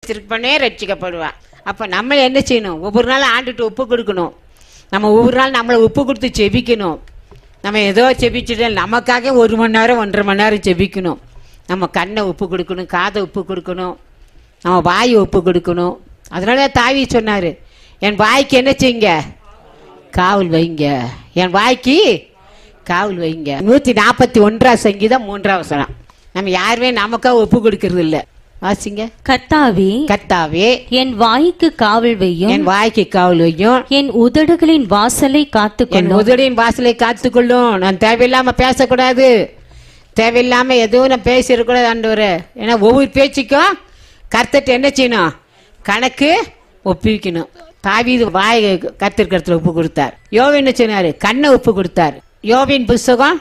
காத்திருப்பனே ரட்சிக்கப்படுவான் அப்ப நம்ம என்ன செய்யணும் ஒவ்வொரு நாளும் ஆண்டுட்டு ஒப்பு கொடுக்கணும் நம்ம ஒவ்வொரு நாள் நம்மளை ஒப்பு கொடுத்து செபிக்கணும் நம்ம ஏதோ செபிச்சுட்டு நமக்காக ஒரு மணி நேரம் ஒன்றரை மணி நேரம் செபிக்கணும் நம்ம கண்ணை ஒப்பு கொடுக்கணும் காதை ஒப்பு கொடுக்கணும் நம்ம வாயை ஒப்பு கொடுக்கணும் அதனால தாவி சொன்னாரு என் வாய்க்கு என்ன செய்யுங்க காவல் வைங்க என் வாய்க்கு காவல் வைங்க நூத்தி நாற்பத்தி ஒன்றாம் சங்கீதம் மூன்றாம் வசனம் நம்ம யாருமே நமக்கா ஒப்பு கொடுக்கறது இல்ல வாசிங்க கர்த்தாவே கத்தாவே என் வாய்க்கு காவல் வையும் என் வாய்க்கு காவல் வையும் என் உதடுகளின் வாசலை என் காத்துக்கொள்ளும் உதடியின் வாசலை காத்துக்கொள்ளும் நான் தேவையில்லாம பேசக்கூடாது தேவையில்லாம எதுவும் நான் பேசிடக்கூடாது ஆண்டவரே ஏன்னா ஒவ்வொரு பேச்சுக்கும் கர்த்தட்ட என்ன செய்யணும் கணக்கு ஒப்புவிக்கணும் தாவீது வாய் கத்திருக்கிறதுல ஒப்பு கொடுத்தார் யோவ என்ன சொன்னாரு கண்ணை ஒப்பு கொடுத்தார் யோவின் புஸ்தகம்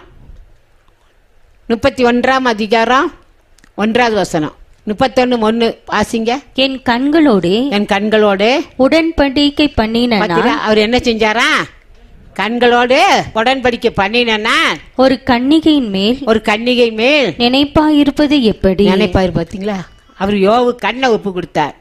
முப்பத்தி ஒன்றாம் அதிகாரம் ஒன்றாவது வசனம் முப்பத்தொன்னு ஒன்னு வாசிங்க என் கண்களோடே என் கண்களோடு உடன்படிக்கை பண்ணின நான் பாத்தீங்களா? அவர் என்ன செஞ்சாரா கண்களோடு உடன்படிக்கை பண்ணினா ஒரு கன்னிகையின் மேல் ஒரு கன்னிகை மேல் நினைப்பாயிருப்பது எப்படி நினைப்பாரு பாத்தீங்களா அவர் யோவு கண்ணை ஒப்பு கொடுத்தார்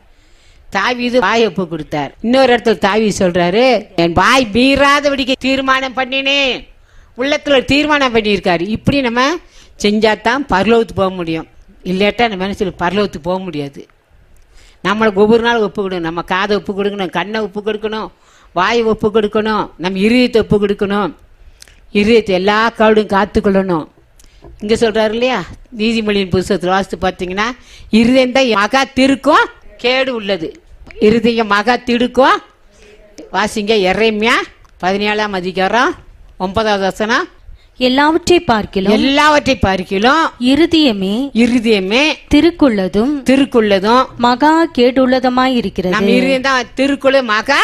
தாவீது வாய் ஒப்பு கொடுத்தார் இன்னொரு இடத்துல தாவி சொல்றாரு என் வாய் மீறாதபடிக்கு தீர்மானம் பண்ணினேன் உள்ளத்துல ஒரு தீர்மானம் பண்ணியிருக்காரு இப்படி நம்ம செஞ்சாதான் பரலோகத்துக்கு போக முடியும் இல்லாட்டா நம்ம என்ன சொல்லி பரலோகத்துக்கு போக முடியாது நம்மளுக்கு ஒவ்வொரு நாள் ஒப்பு கொடுக்கணும் நம்ம காதை ஒப்பு கொடுக்கணும் கண்ணை ஒப்பு கொடுக்கணும் வாயை ஒப்பு கொடுக்கணும் நம்ம இருதயத்தை ஒப்பு கொடுக்கணும் இருதயத்தை எல்லா காவடும் காத்துக்கொள்ளணும் இங்க சொல்றாரு இல்லையா நீதிமொழியின் புஸ்தகத்தில் வாசித்து பார்த்தீங்கன்னா இருதயம் தான் மகா திருக்கும் கேடு உள்ளது இருதயம் மகா திடுக்கும் வாசிங்க எறைமையா பதினேழாம் அதிகாரம் ஒன்பதாவது வசனம் எல்லாவற்றை பார்க்கிலும் எல்லாவற்றை பார்க்கிலும் இருதயமே இருதயமே திருக்குள்ளதும் திருக்குள்ளதும் மகா கேடுள்ளதுமாயிருக்கிறது நம்ம இருதயம் தான் திருக்குள்ள மகா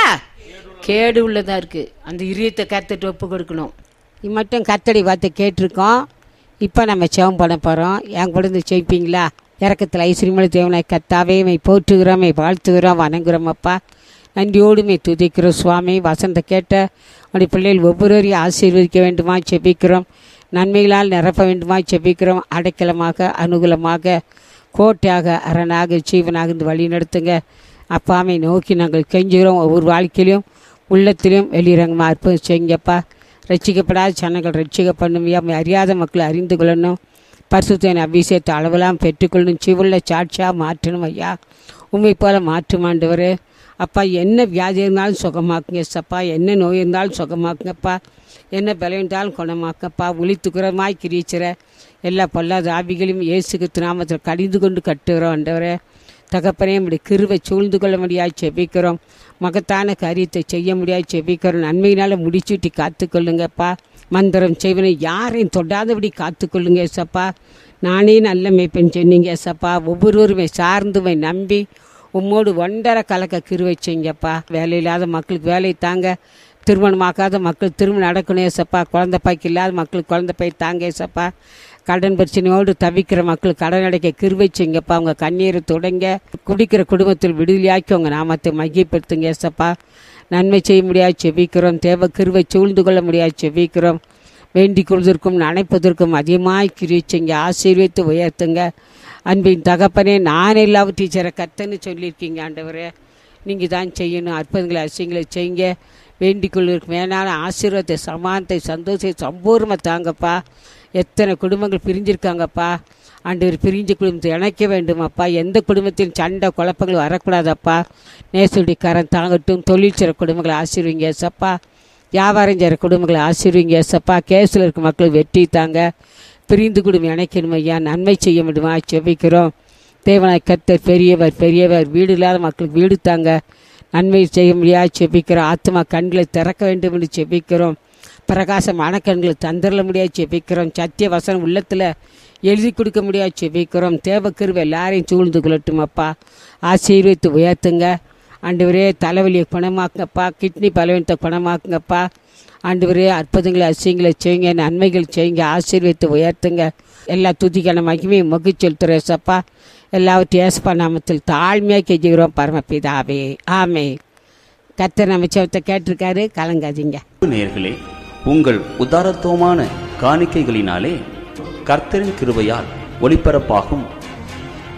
கேடு உள்ளதா இருக்கு அந்த இருதயத்தை கத்துட்டு ஒப்பு கொடுக்கணும் இது மட்டும் கத்தடி வார்த்தை கேட்டிருக்கோம் இப்போ நம்ம செவம் பண்ண போகிறோம் என் கூட இருந்து ஜெயிப்பீங்களா இறக்கத்தில் ஐஸ்வரியமலை தேவனை கத்தாவே மை போற்றுகிறோம் மை வாழ்த்துகிறோம் வணங்குறோம் அப்பா நன்றியோடு மை துதிக்கிறோம் சுவாமி வசந்த கேட்ட உடைய பிள்ளைகள் ஒவ்வொருவரையும் ஆசீர்வதிக்க வேண்டுமா செபிக்கிறோம் நன்மைகளால் நிரப்ப வேண்டுமா செபிக்கிறோம் அடைக்கலமாக அனுகூலமாக கோட்டையாக அரணாக ஜீவனாக இருந்து வழி நடத்துங்க அப்பாமை நோக்கி நாங்கள் கெஞ்சுகிறோம் ஒவ்வொரு வாழ்க்கையிலும் உள்ளத்திலும் வெளியிறங்கமாக அற்புதம் செய்யுங்கப்பா ரட்சிக்கப்படாத ஜனங்கள் ரட்சிக்கப்படணுமையா அறியாத மக்களை அறிந்து கொள்ளணும் பரிசுத்தின் அபிஷேகத்தை அளவெல்லாம் பெற்றுக்கொள்ளணும் சிவுள்ள சாட்சியாக மாற்றணும் ஐயா உண்மை போல மாற்றும் ஆண்டவரே அப்பா என்ன வியாதி இருந்தாலும் சுகமாக்குங்க சப்பா என்ன நோய் இருந்தாலும் சுகமாக்குங்கப்பா என்ன பலம் இருந்தாலும் குணமாக்கப்பா ஒளித்துக்குறமாய் கிரீச்சிற எல்லா பொல்லாத ஆவிகளையும் இயேசுக்கு நாமத்தில் கடிந்து கொண்டு கட்டுகிறோம் ஆண்டவரே தகப்பனே இப்படி கிருவை சூழ்ந்து கொள்ள முடியாது செபிக்கிறோம் மகத்தான காரியத்தை செய்ய முடியாது செபிக்கிறோம் நன்மையினால் முடிச்சுட்டி காத்துக்கொள்ளுங்கப்பா மந்திரம் செய்வனை யாரையும் தொடாதபடி காத்துக்கொள்ளுங்க ஏசப்பா நானே நல்ல மேய்ப்பன் சொன்னீங்க ஏசப்பா ஒவ்வொருவருமே சார்ந்துமை நம்பி உம்மோடு ஒன்றரை கலக்க கிருவை செய்யுங்கப்பா வேலை இல்லாத மக்களுக்கு வேலை தாங்க திருமணமாக்காத மக்கள் திருமணம் நடக்கணும் ஏசப்பா குழந்தை பாய்க்கு இல்லாத மக்களுக்கு குழந்தை பாய் தாங்க ஏசப்பா கடன் பிரச்சனையோடு தவிக்கிற மக்கள் கடன் அடைக்க கிருவை செய்யுங்கப்பா அவங்க கண்ணீரை தொடங்க குடிக்கிற குடும்பத்தில் விடுதலையாக்கி உங்கள் நாமத்தை மையப்படுத்துங்க ஏசப்பா நன்மை செய்ய முடியாது செபிக்கிறோம் தேவ கிருவை சூழ்ந்து கொள்ள முடியாது செபிக்கிறோம் வேண்டிக் கொள்வதற்கும் நினைப்பதற்கும் அதிகமாய் கிரிச்சிங்க ஆசீர்வித்து உயர்த்துங்க அன்பின் தகப்பனே நான் எல்லாவும் டீச்சரை கத்தன்னு சொல்லியிருக்கீங்க ஆண்டவரே நீங்கள் தான் செய்யணும் அற்புதங்களை அசியங்களை செய்யுங்க வேண்டிக் கொள்வதற்கு மேலான ஆசீர்வாதத்தை சமானத்தை சந்தோஷத்தை சம்பூர்ணமாக தாங்கப்பா எத்தனை குடும்பங்கள் பிரிஞ்சிருக்காங்கப்பா ஆண்டவர் பிரிஞ்ச குடும்பத்தை இணைக்க வேண்டுமப்பா எந்த குடும்பத்திலும் சண்டை குழப்பங்கள் வரக்கூடாதப்பா நேசுடைய கரம் தாங்கட்டும் தொழில் செய்கிற குடும்பங்களை ஆசீர்வீங்க ஏசப்பா வியாபாரம் செய்கிற குடும்பங்களை ஆசீர்வீங்க ஏசப்பா கேஸில் இருக்க மக்கள் வெற்றி தாங்க பிரிந்து குடும்பம் இணைக்கணும் ஐயா நன்மை செய்ய முடியுமா செபிக்கிறோம் தேவனாய் கத்தர் பெரியவர் பெரியவர் வீடு இல்லாத மக்களுக்கு வீடு தாங்க நன்மை செய்ய முடியாது செபிக்கிறோம் ஆத்மா கண்களை திறக்க வேண்டும் என்று செபிக்கிறோம் பிரகாசமான கண்களை தந்திரல முடியாது செபிக்கிறோம் சத்திய வசனம் உள்ளத்தில் எழுதி கொடுக்க முடியாது செபிக்கிறோம் தேவக்கருவை எல்லாரையும் சூழ்ந்து கொள்ளட்டும் அப்பா ஆசீர்வித்து உயர்த்துங்க ஆண்டவரே தலைவலியை குணமாக்குங்கப்பா கிட்னி பலவீனத்தை குணமாக்குங்கப்பா ஆண்டவரே அற்புதங்களை அசியங்களை செய்யுங்க நன்மைகள் செய்யுங்க ஆசீர்வித்து உயர்த்துங்க எல்லா துதிக்கான மகிமையும் மொகி செலுத்துறேசப்பா எல்லாவற்றையும் ஏசப்பா நாமத்தில் தாழ்மையாக கெஞ்சுகிறோம் பரமபிதாவே ஆமே கர்த்தர் நம்ம செவத்தை கேட்டிருக்காரு கலங்காதீங்க நேயர்களே உங்கள் உதாரத்துவமான காணிக்கைகளினாலே கர்த்தரின் கிருபையால் ஒளிபரப்பாகும்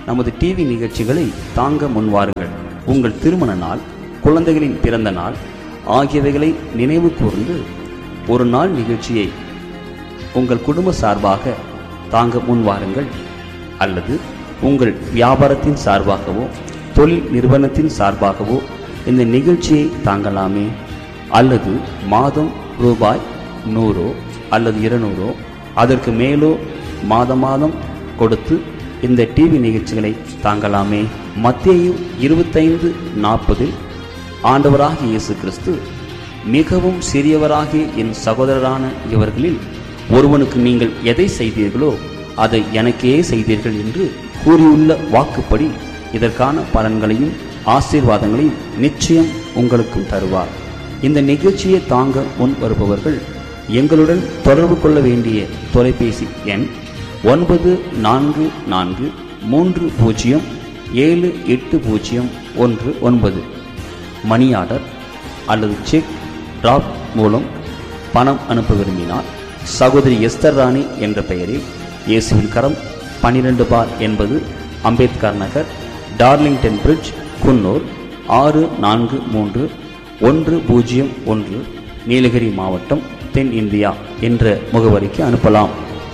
நமது டிவி நிகழ்ச்சிகளை தாங்க முன்வாருங்கள் உங்கள் திருமண நாள் குழந்தைகளின் பிறந்த நாள் ஆகியவைகளை நினைவு கூர்ந்து ஒரு நாள் நிகழ்ச்சியை உங்கள் குடும்ப சார்பாக தாங்க முன்வாருங்கள் அல்லது உங்கள் வியாபாரத்தின் சார்பாகவோ தொழில் நிறுவனத்தின் சார்பாகவோ இந்த நிகழ்ச்சியை தாங்கலாமே அல்லது மாதம் ரூபாய் நூறோ அல்லது இருநூறோ அதற்கு மேலோ மாதம் மாதம் கொடுத்து இந்த டிவி நிகழ்ச்சிகளை தாங்கலாமே மத்தேயு இருபத்தைந்து நாற்பதில் ஆண்டவராகிய இயேசு கிறிஸ்து மிகவும் சிறியவராகிய என் சகோதரரான இவர்களில் ஒருவனுக்கு நீங்கள் எதை செய்தீர்களோ அதை எனக்கே செய்தீர்கள் என்று கூறியுள்ள வாக்குப்படி இதற்கான பலன்களையும் ஆசீர்வாதங்களையும் நிச்சயம் உங்களுக்கும் தருவார் இந்த நிகழ்ச்சியை தாங்க முன் வருபவர்கள் எங்களுடன் தொடர்பு கொள்ள வேண்டிய தொலைபேசி எண் ஒன்பது நான்கு நான்கு மூன்று பூஜ்ஜியம் ஏழு எட்டு பூஜ்ஜியம் ஒன்று ஒன்பது மணி ஆர்டர் அல்லது செக் டிராப் மூலம் பணம் அனுப்ப விரும்பினால் சகோதரி எஸ்தர் ராணி என்ற பெயரில் இயேசுவின் கரம் பன்னிரண்டு பார் என்பது அம்பேத்கர் நகர் டார்லிங்டன் பிரிட்ஜ் குன்னூர் ஆறு நான்கு மூன்று ஒன்று பூஜ்ஜியம் ஒன்று நீலகிரி மாவட்டம் தென் இந்தியா என்ற முகவரிக்கு அனுப்பலாம்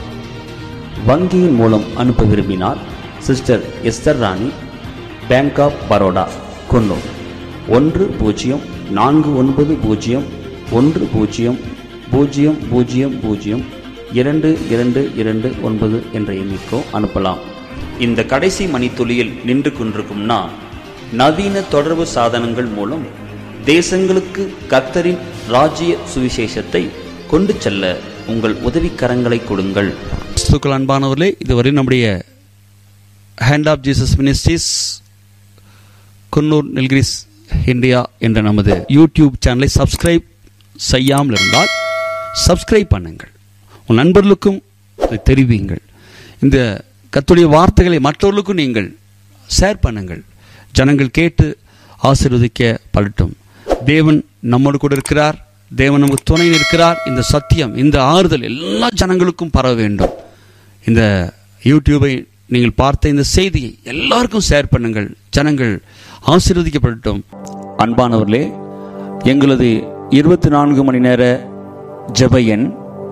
வங்கியின் மூலம் அனுப்ப விரும்பினால் sister Esther Rani bank of Baroda Coonoor ஒன்று பூஜ்ஜியம் நான்கு ஒன்பது பூஜ்ஜியம் ஒன்று பூஜ்ஜியம் பூஜ்ஜியம் பூஜ்ஜியம் பூஜ்ஜியம் இரண்டு இரண்டு இரண்டு ஒன்பது என்ற எண்ணிக்கோ அனுப்பலாம் இந்த கடைசி மணித்துளியில் நின்று கொண்டிருக்கும் நான் நவீன தொடர்பு சாதனங்கள் மூலம் தேசங்களுக்கு கத்தரின் ராஜ்ய சுவிசேஷத்தை கொண்டு செல்ல உங்கள் உதவிக்கரங்களை கொடுங்கள் கிறிஸ்துக்கள் அன்பானவர்களே இதுவரை நம்முடைய hand of Jesus ministries Coonoor Nilgiris India என்ற நமது யூடியூப் சேனலை சப்ஸ்கிரைப் செய்யாமல் இருந்தால் சப்ஸ்கிரைப் பண்ணுங்கள் உன் நண்பர்களுக்கும் இதை தெரிவியுங்கள் இந்த கத்துடைய வார்த்தைகளை மற்றவர்களுக்கும் நீங்கள் ஷேர் பண்ணுங்கள் ஜனங்கள் கேட்டு ஆசீர்வதிக்க படட்டும் தேவன் நம்மோடு கூட இருக்கிறார் தேவன் நமக்கு துணை இருக்கிறார் இந்த சத்தியம் இந்த ஆறுதல் எல்லா ஜனங்களுக்கும் பரவ வேண்டும் இந்த யூடியூபை நீங்கள் பார்த்த இந்த செய்தியை எல்லாருக்கும் ஷேர் பண்ணுங்கள் ஜனங்கள் ஆசீர்வதிக்கப்படட்டும் அன்பானவர்களே எங்களது இருபத்தி நான்கு மணி நேர ஜெப எண்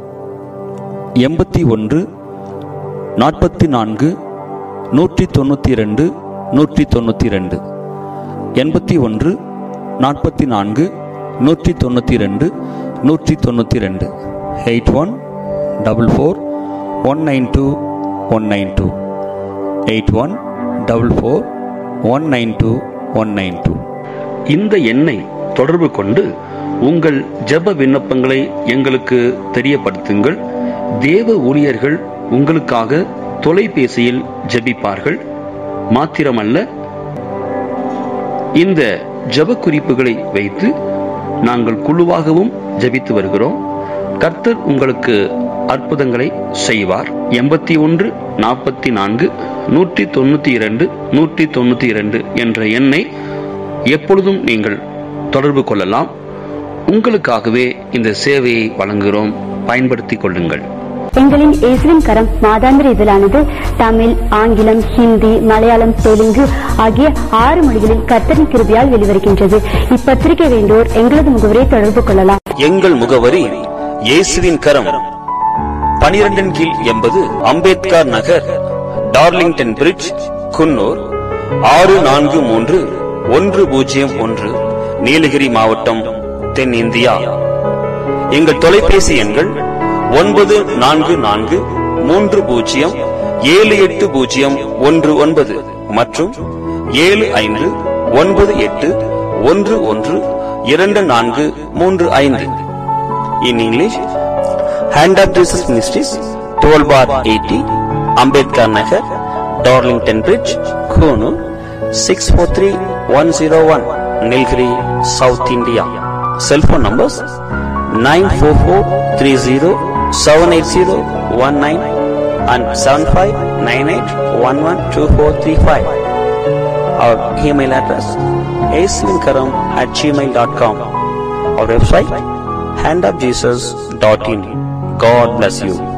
எண்பத்தி ஒன்று நாற்பத்தி நான்கு நூற்றி தொண்ணூற்றி ரெண்டு நூற்றி தொண்ணூற்றி ரெண்டு எண்பத்தி ஒன்று நாற்பத்தி நான்கு நூற்றி தொண்ணூற்றி ரெண்டு நூற்றி தொண்ணூற்றி ரெண்டு eight one double four one nine two one nine two eight one double four one nine two one nine two இந்த எண்ணை தொடர்பு கொண்டு உங்கள் ஜெப விண்ணப்பங்களை எங்களுக்கு தெரியப்படுத்துங்கள் தேவ ஊழியர்கள் உங்களுக்காக தொலைபேசியில் ஜெபிப்பார்கள் மாத்திரமல்ல இந்த ஜெப குறிப்புகளை வைத்து நாங்கள் குழுவாகவும் ஜெபித்து வருகிறோம் கர்த்தர் உங்களுக்கு அற்புதங்களை செய்வார் எண்பத்தி ஒன்று நாற்பத்தி நான்கு நூற்றி தொண்ணூத்தி இரண்டு நூற்றி தொண்ணூத்தி இரண்டு என்ற எண்ணை எப்பொழுதும் நீங்கள் தொடர்பு கொள்ளலாம் உங்களுக்காகவே இந்த சேவையை வழங்குகிறோம் பயன்படுத்திக் கொள்ளுங்கள் எங்களின் இயேசுவின் கரம் மாதாந்திர இதழானது தமிழ் ஆங்கிலம் ஹிந்தி மலையாளம் தெலுங்கு ஆகிய ஆறு மொழிகளில் கர்த்தரின் கிருபியால் வெளிவருகின்றது இப்பத்திரிகை வேண்டோர் எங்களது முகவரை தொடர்பு கொள்ளலாம் எங்கள் முகவரி இயேசுவின் கரம் பனிரெண்டின் கீழ் எண்பது அம்பேத்கர் நகர் டார்லிங்டன் பிரிட்ஜ் குன்னூர் ஆறு நான்கு மூன்று ஒன்று பூஜ்ஜியம் ஒன்று நீலகிரி மாவட்டம் தென் இந்தியா எங்கள் தொலைபேசி எண்கள் ஒன்பது நான்கு நான்கு மூன்று பூஜ்ஜியம் ஏழு எட்டு பூஜ்ஜியம் ஒன்று ஒன்பது மற்றும் ஏழு ஐந்து ஒன்பது எட்டு ஒன்று ஒன்று இரண்டு நான்கு மூன்று ஐந்து in English hand of Jesus ministries twelve bar eighty Ambedkar Nagar Darlington bridge Coonoor six four three one zero one Nilgiri south India cellphone numbers nine four four three zero seven eight zero one nine and seven five nine eight one one two four three five our email address Yesuvinkaram at Gmail dot com our website handofjesus.in. God bless you.